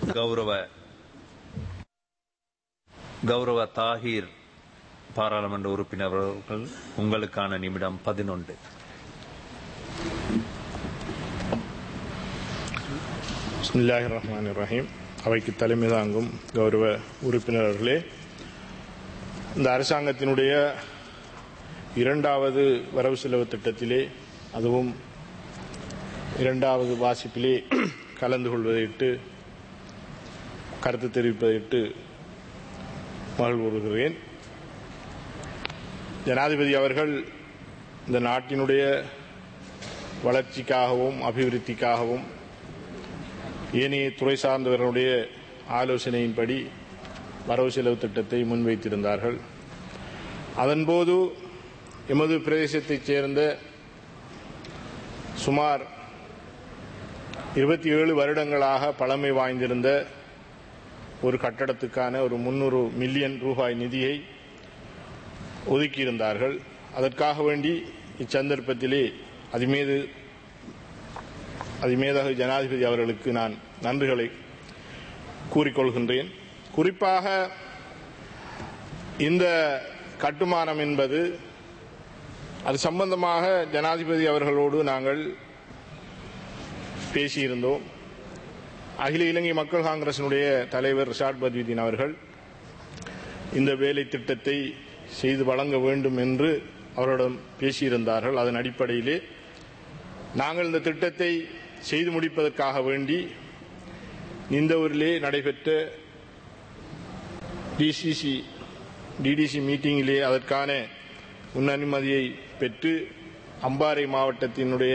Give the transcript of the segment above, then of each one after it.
கௌரவ கௌரவ தாஹீர் பாராளுமன்ற உறுப்பினர் அவர்கள் உங்களுக்கான நிமிடம் பதினொன்று பிஸ்மில்லாஹி ரஹ்மான் ரஹீம் அவைக்கு தலைமை தாங்கும் கௌரவ உறுப்பினர்களே இந்த அரசாங்கத்தினுடைய இரண்டாவது வரவு செலவு திட்டத்திலே அதுவும் இரண்டாவது வாசிப்பிலே கலந்து கொள்வதையிட்டு கருத்து தெரிவிப்பதையிட்டு மகிழ்வுறுகிறேன் ஜனாதிபதி அவர்கள் இந்த நாட்டினுடைய வளர்ச்சிக்காகவும் அபிவிருத்திக்காகவும் ஏனைய துறை சார்ந்தவர்களுடைய ஆலோசனையின்படி வரவு செலவு திட்டத்தை முன்வைத்திருந்தார்கள் அதன்போது எமது பிரதேசத்தைச் சேர்ந்த சுமார் இருபத்தி ஏழு வருடங்களாக பழமை வாய்ந்திருந்த ஒரு கட்டடத்துக்கான ஒரு முன்னூறு மில்லியன் ரூபாய் நிதியை ஒதுக்கியிருந்தார்கள் அதற்காக வேண்டி இச்சந்தர்ப்பத்திலே அதுமீது அதுமேதாக ஜனாதிபதி அவர்களுக்கு நான் நன்றிகளை கூறிக்கொள்கின்றேன் குறிப்பாக இந்த கட்டுமானம் என்பது அது சம்பந்தமாக ஜனாதிபதி அவர்களோடு நாங்கள் பேசியிருந்தோம் அகில இலங்கை மக்கள் காங்கிரசினுடைய தலைவர் ரிஷாட் பத்விதீன் அவர்கள் இந்த வேலை திட்டத்தை செய்து வழங்க வேண்டும் என்று அவரிடம் பேசியிருந்தார்கள் அதன் அடிப்படையிலே நாங்கள் இந்த திட்டத்தை செய்து முடிப்பதற்காக வேண்டி நிந்தவூரிலே நடைபெற்ற டிசிசி டிடிசி மீட்டிங்கிலே அதற்கான முன் அனுமதியை பெற்று அம்பாறை மாவட்டத்தினுடைய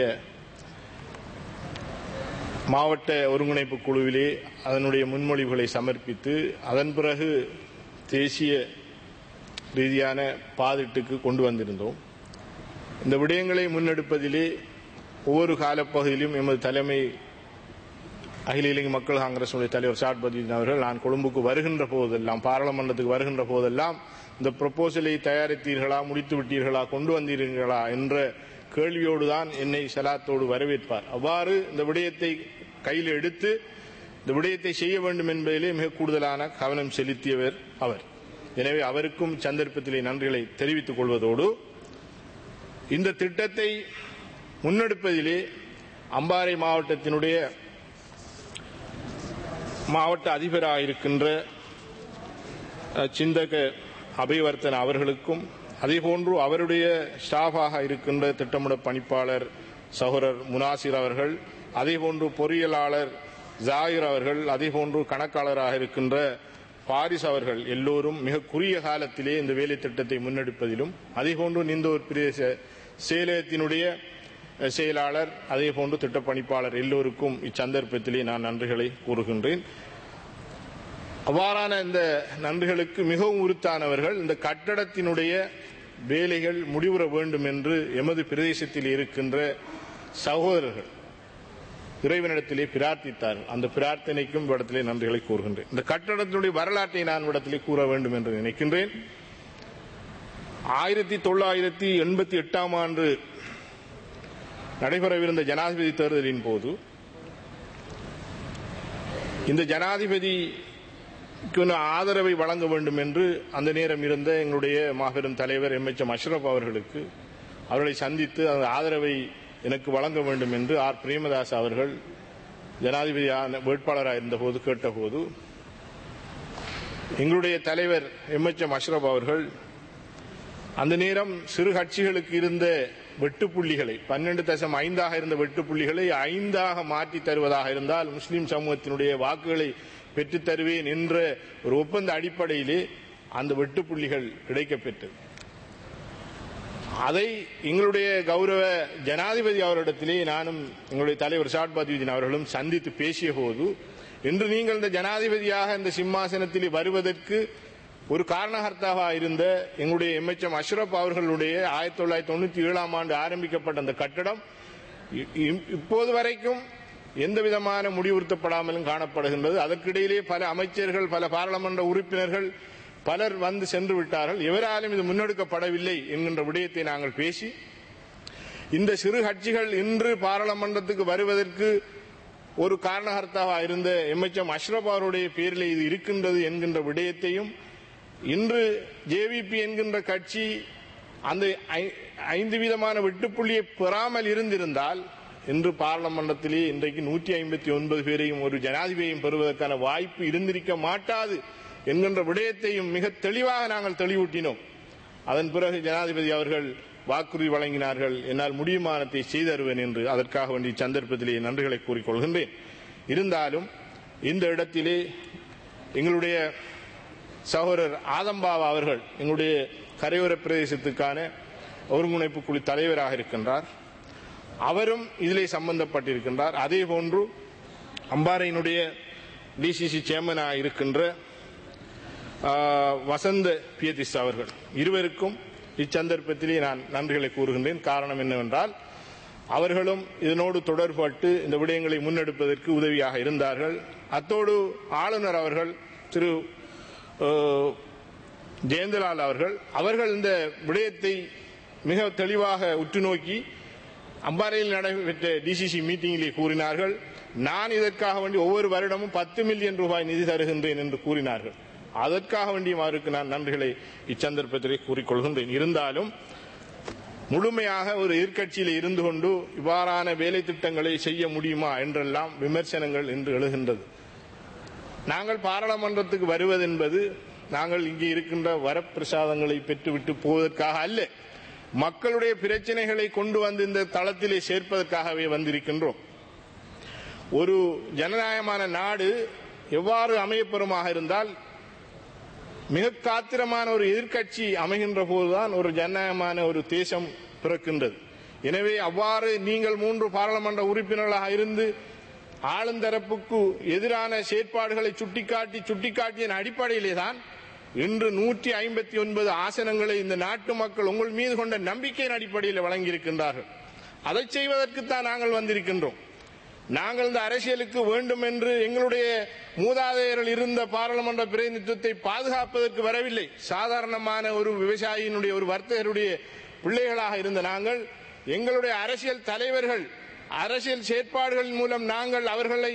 மாவட்ட ஒருங்கிணைப்பு குழுவிலே அதனுடைய முன்மொழிவுகளை சமர்ப்பித்து அதன் பிறகு தேசிய ரீதியான பாதிட்டுக்கு கொண்டு வந்திருந்தோம் இந்த விடயங்களை முன்னெடுப்பதிலே ஒவ்வொரு காலப்பகுதியிலும் எமது தலைமை அகில இலங்கை மக்கள் காங்கிரசுடைய தலைவர் ஷாட் பதீன் அவர்கள் நான் கொழும்புக்கு வருகின்ற போதெல்லாம் பாராளுமன்றத்துக்கு வருகின்ற போதெல்லாம் இந்த ப்ரொபோசலை தயாரித்தீர்களா முடித்து விட்டீர்களா கொண்டு வந்தீர்களா என்ற கேள்வியோடு தான் என்னை சலாத்தோடு வரவேற்பார் அவ்வாறு இந்த விடயத்தை கையில் எடுத்து இந்த விடயத்தை செய்ய வேண்டும் என்பதிலே மிக கூடுதலான கவனம் செலுத்தியவர் அவர் எனவே அவருக்கும் சந்தர்ப்பத்திலே நன்றிகளை தெரிவித்துக் கொள்வதோடு இந்த திட்டத்தை முன்னெடுப்பதிலே அம்பாறை மாவட்டத்தினுடைய மாவட்ட அதிபராக இருக்கின்ற சிந்தக அபயவர்த்தன் அவர்களுக்கும் அதேபோன்று அவருடைய ஸ்டாஃபாக இருக்கின்ற திட்டமிட பணிப்பாளர் சகோதரர் முனாசிர் அவர்கள் அதேபோன்று பொறியியலாளர் ஜாகிர் அவர்கள் அதேபோன்று கணக்காளராக இருக்கின்ற பாரிஸ் அவர்கள் எல்லோரும் மிக குறுகிய காலத்திலே இந்த வேலை திட்டத்தை முன்னெடுப்பதிலும் அதேபோன்று நிந்தோர் பிரதேச செயலகத்தினுடைய செயலாளர் அதே போன்று திட்டப்பணிப்பாளர் எல்லோருக்கும் இச்சந்தர்ப்பத்திலே நான் நன்றிகளை கூறுகின்றேன் அவ்வாறான இந்த நன்றிகளுக்கு மிகவும் உறுத்தானவர்கள் இந்த கட்டடத்தினுடைய வேலைகள் முடிவுற வேண்டும் என்று எமது பிரதேசத்தில் இருக்கின்ற சகோதரர்கள் இறைவனிடத்திலே பிரார்த்தித்தார்கள் அந்த பிரார்த்தனைக்கும் இடத்திலே நன்றிகளை கூறுகின்றேன் இந்த கட்டடத்தினுடைய வரலாற்றை நான் இடத்திலே கூற வேண்டும் என்று நினைக்கின்றேன் ஆயிரத்தி தொள்ளாயிரத்தி எண்பத்தி எட்டாம் ஆண்டு நடைபெறவிருந்த ஜனாதிபதி தேர்தலின் போது இந்த ஜனாதிபதிக்கு ஆதரவை வழங்க வேண்டும் என்று அந்த நேரம் இருந்த எங்களுடைய மாபெரும் தலைவர் எம் எச் எம் அஷ்ரப் அவர்களுக்கு அவர்களை சந்தித்து அந்த ஆதரவை எனக்கு வழங்க வேண்டும் என்று ஆர் பிரேமதாஸ் அவர்கள் ஜனாதிபதி வேட்பாளராக இருந்தபோது கேட்டபோது எங்களுடைய தலைவர் எம் எச் எம் அஷ்ரப் அவர்கள் அந்த நேரம் சிறு கட்சிகளுக்கு இருந்த வெட்டுப்புள்ளிகளை பன்னெண்டு தசம் ஐந்தாக இருந்த வெட்டுப்புள்ளிகளை ஐந்தாக மாற்றி தருவதாக இருந்தால் முஸ்லிம் சமூகத்தினுடைய வாக்குகளை பெற்றுத் தருவேன் என்ற ஒரு ஒப்பந்த அடிப்படையிலே அந்த வெட்டுப்புள்ளிகள் கிடைக்கப்பெற்றது அதை எங்களுடைய கௌரவ ஜனாதிபதி அவரிடத்திலே நானும் எங்களுடைய தலைவர் ஷாட் பத்விதீன் அவர்களும் சந்தித்து பேசிய போது இன்று நீங்கள் இந்த ஜனாதிபதியாக இந்த சிம்மாசனத்தில் வருவதற்கு ஒரு காரணகர்த்தாக இருந்த எங்களுடைய எம்எச்எம் அஷ்ரப் அவர்களுடைய ஆயிரத்தி தொள்ளாயிரத்தி தொண்ணூத்தி ஏழாம் ஆண்டு ஆரம்பிக்கப்பட்ட அந்த கட்டடம் இப்போது வரைக்கும் எந்த விதமான முடிவுறுத்தப்படாமலும் காணப்படுகின்றது அதற்கிடையிலே பல அமைச்சர்கள் பல பாராளுமன்ற உறுப்பினர்கள் பலர் வந்து சென்று விட்டார்கள் எவராலும் இது முன்னெடுக்கப்படவில்லை என்கின்ற விடயத்தை நாங்கள் பேசி இந்த சிறு கட்சிகள் இன்று பாராளுமன்றத்துக்கு வருவதற்கு ஒரு காரணகர்த்தாவாக இருந்த எம்எச்எம் அஷ்ரப் அவருடைய பேரில் இது இருக்கின்றது என்கின்ற விடயத்தையும் இன்று ஜேவிபி என்கின்ற கட்சி அந்த ஐ- ஐந்து விதமான வெட்டுப்புள்ளியை பெறாமல் இருந்திருந்தால் இன்று பாராளுமன்றத்திலே இன்றைக்கு நூற்றி ஐம்பத்தி ஒன்பது பேரையும் ஒரு ஜனாதிபதியையும் பெறுவதற்கான வாய்ப்பு இருந்திருக்க மாட்டாது என்கின்ற விடயத்தையும் மிக தெளிவாக நாங்கள் தெளிவூட்டினோம் அதன் பிறகு ஜனாதிபதி அவர்கள் வாக்குறுதி வழங்கினார்கள் என்னால் முடியுமானத்தை செய்தருவேன் என்று அதற்காக வேண்டிய சந்தர்ப்பத்திலே நன்றிகளை கூறிக்கொள்கின்றேன் இருந்தாலும் இந்த இடத்திலே எங்களுடைய சகோதரர் ஆதம்பாவா அவர்கள் எங்களுடைய கரையோர பிரதேசத்துக்கான ஒருங்கிணைப்பு குழு தலைவராக இருக்கின்றார் அவரும் இதிலே சம்பந்தப்பட்டிருக்கின்றார் அதே போன்று அம்பாறையினுடைய டிசிசி சேர்மனாக இருக்கின்ற ஆஹ், வசந்த பியதிஸ் அவர்கள் இருவருக்கும் இச்சந்தர்ப்பத்திலே நான் நன்றிகளை கூறுகின்றேன் காரணம் என்னவென்றால் அவர்களும் இதனோடு தொடர்பட்டு இந்த விடயங்களை முன்னெடுப்பதற்கு உதவியாக இருந்தார்கள் அத்தோடு ஆளுநர் அவர்கள் திரு ஆஹ், ஜெயந்தலால் அவர்கள் அவர்கள் இந்த விடயத்தை மிக தெளிவாக உற்று நோக்கி அம்பாறையில் நடைபெற்ற டிசிசி மீட்டிங்கிலே கூறினார்கள் நான் இதற்காக வேண்டி ஒவ்வொரு வருடமும் பத்து மில்லியன் ரூபாய் நிதி தருகின்றேன் என்று கூறினார்கள் அதற்காக வேண்டியும் அவருக்கு நான் நன்றிகளை இச்சந்தர்ப்பத்திலே கூறிக்கொள்கின்றேன் இருந்தாலும் முழுமையாக ஒரு எதிர்க்கட்சியில் இருந்து கொண்டு இவ்வாறான வேலை திட்டங்களை செய்ய முடியுமா என்றெல்லாம் விமர்சனங்கள் என்று எழுகின்றது நாங்கள் பாராளுமன்றத்துக்கு வருவதென்பது நாங்கள் இங்கே இருக்கின்ற வரப்பிரசாதங்களை பெற்றுவிட்டு போவதற்காக அல்ல மக்களுடைய பிரச்சனைகளை கொண்டு வந்து இந்த தளத்திலே சேர்ப்பதற்காகவே வந்திருக்கின்றோம் ஒரு ஜனநாயகமான நாடு எவ்வாறு அமையப்பெறுமாக இருந்தால் மிக காத்திரமான ஒரு எதிர்க்கட்சி அமைகின்ற போதுதான் ஒரு ஜனநாயகமான ஒரு தேசம் பிறக்கின்றது எனவே அவ்வாறு நீங்கள் மூன்று பாராளுமன்ற உறுப்பினர்களாக இருந்து ஆளுந்தரப்புக்கு எதிரான செயற்பாடுகளை சுட்டிக்காட்டி சுட்டிக்காட்டிய அடிப்படையிலே தான் இன்று நூற்றி ஐம்பத்தி ஒன்பது ஆசனங்களை இந்த நாட்டு மக்கள் உங்கள் மீது கொண்ட நம்பிக்கையின் அடிப்படையில் வழங்கியிருக்கின்றார்கள் அதை செய்வதற்குத்தான் நாங்கள் வந்திருக்கின்றோம் நாங்கள் இந்த அரசியலுக்கு வேண்டும் என்று எங்களுடைய மூதாதையர்கள் இருந்த பாராளுமன்ற பிரதிநிதித்துவத்தை பாதுகாப்பதற்கு வரவில்லை சாதாரணமான ஒரு விவசாயியினுடைய ஒரு வர்த்தகருடைய பிள்ளைகளாக இருந்த நாங்கள் எங்களுடைய அரசியல் தலைவர்கள் அரசியல் செயற்பாடுகளின் மூலம் நாங்கள் அவர்களை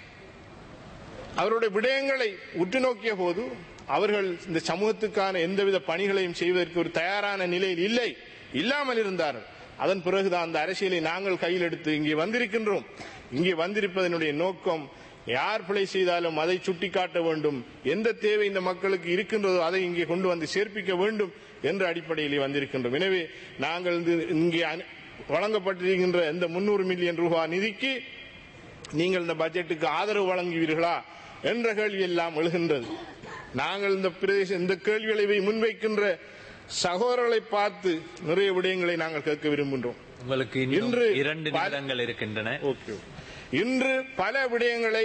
அவருடைய விடயங்களை உற்று நோக்கிய போது அவர்கள் இந்த சமூகத்துக்கான எந்தவித பணிகளையும் செய்வதற்கு ஒரு தயாரான நிலையில் இல்லை இல்லாமல் இருந்தார்கள் அதன் பிறகுதான் அந்த அரசியலை நாங்கள் கையில் எடுத்து இங்கே வந்திருக்கின்றோம் இங்கே வந்திருப்பதனுடைய நோக்கம் யார் பிழை செய்தாலும் அதை சுட்டிக்காட்ட வேண்டும் எந்த தேவை இந்த மக்களுக்கு இருக்கின்றதோ அதை இங்கே கொண்டு வந்து சேர்ப்பிக்க வேண்டும் என்ற அடிப்படையிலே வந்திருக்கின்றோம் எனவே நாங்கள் இந்த- இங்கே அனு- வழங்கப்பட்டிருக்கின்ற இந்த முன்னூறு மில்லியன் ரூபாய் நிதிக்கு நீங்கள் இந்த பட்ஜெட்டுக்கு ஆதரவு வழங்குவீர்களா என்ற கேள்வி எல்லாம் எழுகின்றது நாங்கள் இந்த பிரதேச இந்த கேள்விகளை முன்வைக்கின்ற சகோதரர்களை பார்த்து நிறைய விடயங்களை நாங்கள் கேட்க விரும்புகின்றோம் உங்களுக்கு இன்னும் இன்று இரண்டு பல- நிமிடங்கள் இருக்கின்றன ஓகே இன்று பல விடயங்களை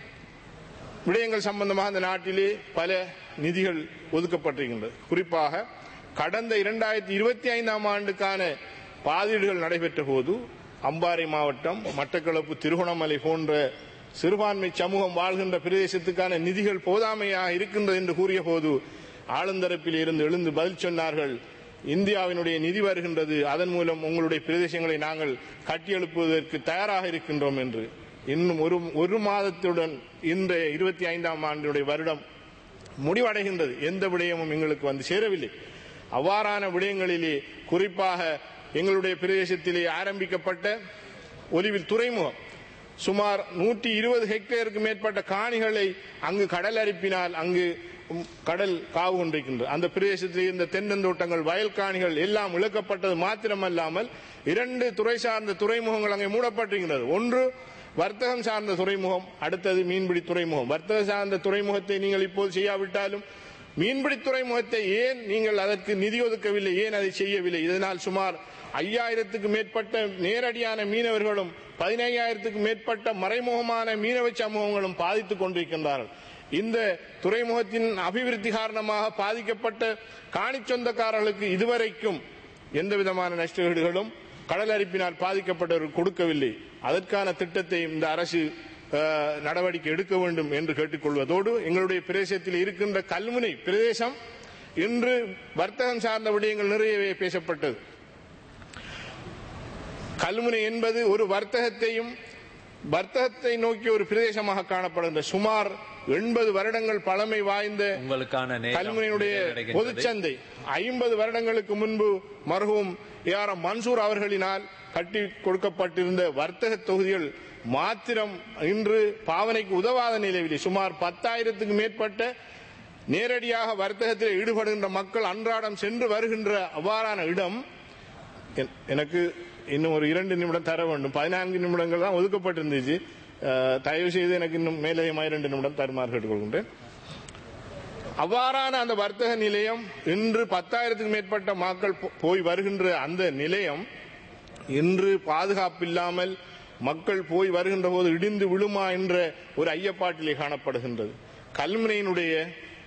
விடயங்கள் சம்பந்தமாக இந்த நாட்டிலே பல நிதிகள் ஒதுக்கப்பட்டிருக்கின்றது குறிப்பாக கடந்த இரண்டாயிரத்தி இருபத்தி ஐந்தாம் ஆண்டுக்கான பாதீடுகள் நடைபெற்ற போது அம்பாறை மாவட்டம் மட்டக்களப்பு திருகோணமலை போன்ற சிறுபான்மை சமூகம் வாழ்கின்ற பிரதேசத்துக்கான நிதிகள் போதாமையாக இருக்கின்றது என்று கூறிய போது ஆளுந்தரப்பில் இருந்து எழுந்து பதில் சொன்னார்கள் இந்தியாவினுடைய நிதி வருகின்றது அதன் மூலம் உங்களுடைய பிரதேசங்களை நாங்கள் கட்டியெழுப்புவதற்கு தயாராக இருக்கின்றோம் என்று இன்னும் ஒரு ஒரு மாதத்துடன் இன்றைய இருபத்தி ஐந்தாம் ஆண்டினுடைய வருடம் முடிவடைகின்றது எந்த விடயமும் எங்களுக்கு வந்து சேரவில்லை அவ்வாறான விடயங்களிலே குறிப்பாக எங்களுடைய பிரதேசத்திலே ஆரம்பிக்கப்பட்ட ஒலிவில் துறைமுகம் சுமார் நூற்றி இருபது ஹெக்டேருக்கு மேற்பட்ட காணிகளை அங்கு கடல் அரிப்பினால் அங்கு உம், கடல் காவு கொண்டிருக்கின்றது அந்த பிரதேசத்தில் இருந்த தென்னந்தோட்டங்கள் வயல் காணிகள் எல்லாம் இழக்கப்பட்டது மாத்திரமல்லாமல் இரண்டு துறை சார்ந்த துறைமுகங்கள் அங்கே மூடப்பட்டிருக்கின்றது ஒன்று வர்த்தகம் சார்ந்த துறைமுகம் அடுத்தது மீன்பிடி துறைமுகம் வர்த்தக சார்ந்த துறைமுகத்தை நீங்கள் இப்போது செய்யாவிட்டாலும் மீன்பிடி துறைமுகத்தை ஏன் நீங்கள் அதற்கு நிதி ஒதுக்கவில்லை ஏன் அதை செய்யவில்லை இதனால் சுமார் ஐயாயிரத்துக்கு மேற்பட்ட நேரடியான மீனவர்களும் பதினையாயிரத்துக்கு மேற்பட்ட மறைமுகமான மீனவ சமூகங்களும் பாதித்துக் கொண்டிருக்கின்றார்கள் இந்த துறைமுகத்தின் அபிவிருத்தி காரணமாக பாதிக்கப்பட்ட காணி சொந்தக்காரர்களுக்கு இதுவரைக்கும் எந்த விதமான நஷ்டஈடுகளும் கடல் அரிப்பினால் பாதிக்கப்பட்டவர்கள் கொடுக்கவில்லை அதற்கான திட்டத்தை இந்த அரசு அஹ், நடவடிக்கை எடுக்க வேண்டும் என்று கேட்டுக்கொள்வதோடு எங்களுடைய பிரதேசத்தில் இருக்கின்ற கல்முனை பிரதேசம் இன்று வர்த்தகம் சார்ந்த விடயங்கள் நிறையவே பேசப்பட்டது கல்முனை என்பது ஒரு வர்த்தகத்தையும் வர்த்தகத்தை நோக்கிய ஒரு பிரதேசமாக காணப்படுகின்ற சுமார் எண்பது வருடங்கள் பழமை வாய்ந்த உங்களுக்கான நேரம் கல்முனையுடைய நிறைவடைகின்றது. பொதுச்சந்தை ஐம்பது வருடங்களுக்கு முன்பு மருகும் ஏஆர் எம் மன்சூர் அவர்களினால் கட்டி கொடுக்கப்பட்டிருந்த வர்த்தக தொகுதிகள் மாத்திரம் இன்று பாவனைக்கு உதவாத நிலையில் சுமார் பத்தாயிரத்துக்கு மேற்பட்ட நேரடியாக வர்த்தகத்தில் ஈடுபடுகின்ற மக்கள் அன்றாடம் சென்று வருகின்ற அவ்வாறான இடம் என்- எனக்கு இன்னும் ஒரு இரண்டு நிமிடம் தர வேண்டும் பதினான்கு நிமிடங்கள் தான் ஒதுக்கப்பட்டிருந்துச்சு அஹ், தயவு செய்து எனக்கு இன்னும் மேலதிகமாக இரண்டு நிமிடம் தருமாறு கேட்டுக்கொள்கின்றேன் அவ்வாறான அந்த வர்த்தக நிலையம் இன்று பத்தாயிரத்துக்கு மேற்பட்ட மக்கள் போ- போய் வருகின்ற அந்த நிலையம் இன்று பாதுகாப்பில்லாமல் மக்கள் போய் வருகின்ற போது இடிந்து விழுமா என்ற ஒரு ஐயப்பாட்டிலே காணப்படுகின்றது கல்முனையினுடைய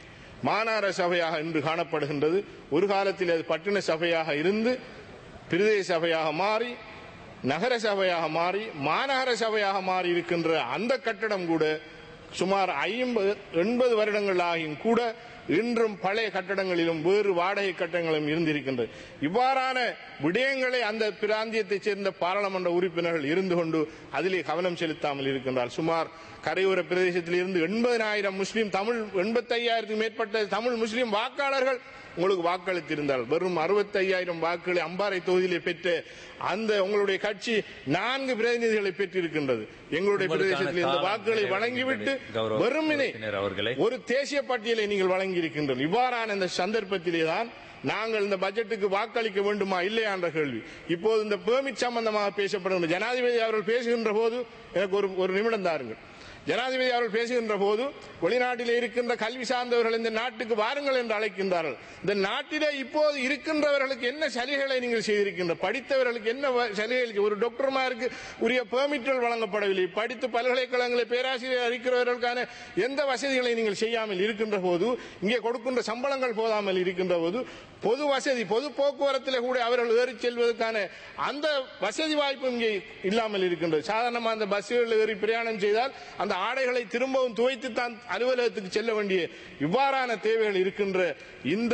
மாநகர சபையாக இன்று காணப்படுகின்றது ஒரு காலத்தில் அது பட்டின சபையாக இருந்து பிரதேச சபையாக மாறி நகர சபையாக மாறி மாநகர சபையாக மாறி இருக்கின்ற அந்த கட்டடம் கூட சுமார் ஐம்பது எண்பது வருடங்கள் ஆகியும் கூட இன்றும் பழைய கட்டடங்களிலும் வேறு வாடகை கட்டடங்களும் இருந்திருக்கின்றது இவ்வாறான விடயங்களை அந்த பிராந்தியத்தைச் சேர்ந்த பாராளுமன்ற உறுப்பினர்கள் இருந்து கொண்டு அதிலே கவனம் செலுத்தாமல் இருக்கின்றார் சுமார் கரையோர பிரதேசத்தில் இருந்து எண்பதாயிரம் முஸ்லீம் தமிழ் எண்பத்தையாயிரத்துக்கு மேற்பட்ட தமிழ் முஸ்லீம் வாக்காளர்கள் உங்களுக்கு வாக்களித்திருந்தால் வெறும் அறுபத்தையாயிரம் வாக்குகளை அம்பாறை தொகுதியிலே பெற்ற அந்த உங்களுடைய கட்சி நான்கு பிரதிநிதிகளை பெற்றிருக்கின்றது எங்களுடைய உங்களுக்கான பிரதேசத்தில் இந்த காலம் வாக்குகளை நிறைவடைகின்றது. வழங்கிவிட்டு கௌரவ வெறுமனே உறுப்பினர் அவர்களே. ஒரு தேசிய பட்டியலை நீங்கள் வழங்கி இருக்கின்றனர் இவ்வாறான இந்த சந்தர்ப்பத்திலே தான் நாங்கள் இந்த பட்ஜெட்டுக்கு வாக்களிக்க வேண்டுமா இல்லையா என்ற கேள்வி இப்போது இந்த பெர்மிட் சம்பந்தமாக பேசப்படுகின்ற ஜனாதிபதி அவர்கள் பேசுகின்ற போது எனக்கு ஒரு ஒரு நிமிடம் தாருங்கள் ஜனாதிபதி அவர்கள் பேசுகின்ற போது வெளிநாட்டிலே இருக்கின்ற கல்வி சார்ந்தவர்கள் இந்த நாட்டுக்கு வாருங்கள் என்று அழைக்கின்றார்கள் இந்த நாட்டிலே இப்போது இருக்கின்றவர்களுக்கு என்ன சலுகைகளை நீங்கள் செய்திருக்கின்ற படித்தவர்களுக்கு என்ன வ- சலுகைகள் ஒரு டாக்டர்மாருக்கு உரிய பெர்மிட்கள் வழங்கப்படவில்லை படித்து பல்கலைக்கழகங்களில் பேராசிரியர் இருக்கிறவர்களுக்கான எந்த வசதிகளை நீங்கள் செய்யாமல் இருக்கின்ற போது இங்கே கொடுக்கின்ற சம்பளங்கள் போதாமல் இருக்கின்ற போது பொது வசதி பொது போக்குவரத்தில் கூட அவர்கள் ஏறி செல்வதற்கான அந்த வசதி வாய்ப்பு இங்கே இல்லாமல் இருக்கின்றது சாதாரணமாக அந்த பஸ்களில் ஏறி பிரயாணம் செய்தால் அந்த ஆடைகளை திரும்பவும் துவைத்து தான் அலுவலகத்துக்கு செல்ல வேண்டிய இவ்வாறான தேவைகள் இருக்கின்ற இந்த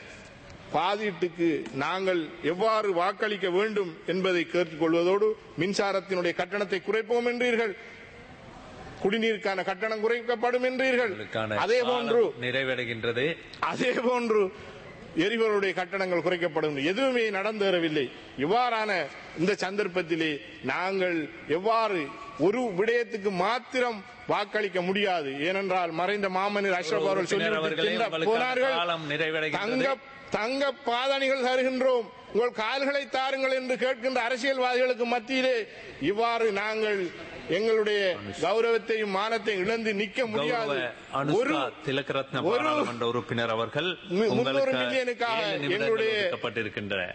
பாதீட்டுக்கு நாங்கள் எவ்வாறு வாக்களிக்க வேண்டும் என்பதை கேட்டுக்கொள்வதோடு மின்சாரத்தினுடைய கட்டணத்தை குறைப்போம் என்றீர்கள் குடிநீருக்கான கட்டணம் குறைக்கப்படும் என்றீர்கள் உங்களுக்கான அதே போன்று காலம் நிறைவடைகின்றது அதே போன்று எரிபொருளுடைய கட்டணங்கள் குறைக்கப்படும் எதுவுமே நடந்தேறவில்லை இவ்வாறான இந்த சந்தர்ப்பத்திலே நாங்கள் எவ்வாறு ஒரு விடயத்துக்கு மாத்திரம் வாக்களிக்க முடியாது ஏனென்றால் மறைந்த மாமனிதர் அஷ்ரப் அவர்கள் உறுப்பினர் சொல்லிவிட்டு அவர்களே, சென்ற உங்களுக்கான போனார்கள் காலம் நிறைவடைகின்றது. தங்க தங்க பாதணிகள் தருகின்றோம் உங்கள் கால்களை தாருங்கள் என்று கேட்கின்ற அரசியல்வாதிகளுக்கு மத்தியிலே இவ்வாறு நாங்கள் எங்களுடைய கௌரவத்தையும் மானத்தையும் இழந்து நிற்க கௌரவ முடியாது ஒரு அனுஷ்கா திலகரத்ன ஒரு பாராளுமன்ற உறுப்பினர் அவர்கள் முன்னூறு உங்களுக்கு மில்லியனுக்காக ஏழு நிமிடங்கள் எங்களுடைய ஒதுக்கப்பட்டிருக்கின்றன